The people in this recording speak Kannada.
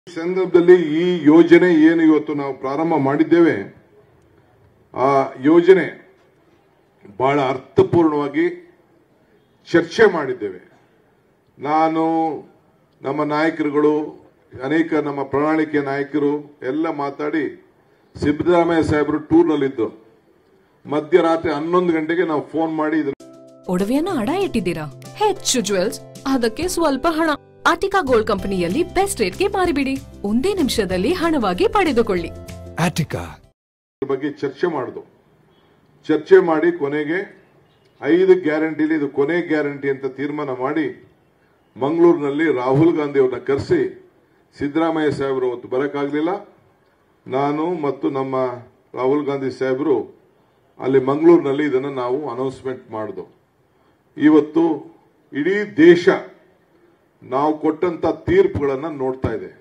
ಸಂದರ್ಭದಲ್ಲಿ ಈ ಯೋಜನೆ ಏನು ಇವತ್ತು ನಾವು ಪ್ರಾರಂಭ ಮಾಡಿದ್ದೇವೆ ಆ ಯೋಜನೆ ಬಹಳ ಅರ್ಥಪೂರ್ಣವಾಗಿ ಚರ್ಚೆ ಮಾಡಿದ್ದೇವೆ ನಾನು ನಮ್ಮ ನಾಯಕರುಗಳು ಅನೇಕ ನಮ್ಮ ಪ್ರಣಾಳಿಕೆ ನಾಯಕರು ಎಲ್ಲ ಮಾತಾಡಿ ಸಿದ್ದರಾಮಯ್ಯ ಸಾಹೇಬರು ಟೂರ್ನಲ್ಲಿದ್ದು ಮಧ್ಯರಾತ್ರಿ ಹನ್ನೊಂದು ಗಂಟೆಗೆ ನಾವು ಫೋನ್ ಮಾಡಿ ಇದನ್ನ ಒಡವೆಯನ್ನ ಅಡ ಇಟ್ಟಿದ್ದೀರಾ ಹೆಚ್ಚು ಜುವೆಲ್ಸ್ ಅದಕ್ಕೆ ಸ್ವಲ್ಪ ಹಣ ಆಟಿಕಾ ಗೋಲ್ಡ್ ಕಂಪನಿಯಲ್ಲಿ ಬೆಸ್ಟ್ ರೇಟ್ಗೆ ಮಾರಿಬಿಡಿ ಒಂದೇ ನಿಮಿಷದಲ್ಲಿ ಹಣವಾಗಿ ಪಡೆದುಕೊಳ್ಳಿ Attica. ಇದ್ರ ಬಗ್ಗೆ ಚರ್ಚೆ ಮಾಡಿದು ಚರ್ಚೆ ಮಾಡಿ ಕೊನೆಗೆ ಐದು ಗ್ಯಾರಂಟಿಲಿ ಇದು ಕೊನೆ ಗ್ಯಾರಂಟಿ ಅಂತ ತೀರ್ಮಾನ ಮಾಡಿ ಮಂಗಳೂರಿನಲ್ಲಿ ರಾಹುಲ್ ಗಾಂಧಿ ಅವ್ರನ್ನ ಕರೆಸಿ ಸಿದ್ದರಾಮಯ್ಯ ಸಾಹೇಬರು ಅವತ್ತು ಬರೋಕ್ಕಾಗಲಿಲ್ಲ ನಾನು ಮತ್ತು ನಮ್ಮ ರಾಹುಲ್ ಗಾಂಧಿ ಸಾಹೇಬರು ಅಲ್ಲಿ ಮಂಗಳೂರಿನಲ್ಲಿ ಇದನ್ನು ನಾವು ಅನೌನ್ಸ್ಮೆಂಟ್ ಮಾಡಿದು ಇವತ್ತು ಇಡೀ ದೇಶ ನಾವು ಕೊಟ್ಟಂತ ತೀರ್ಪುಗಳನ್ನು ನೋಡ್ತಾ ಇದೆ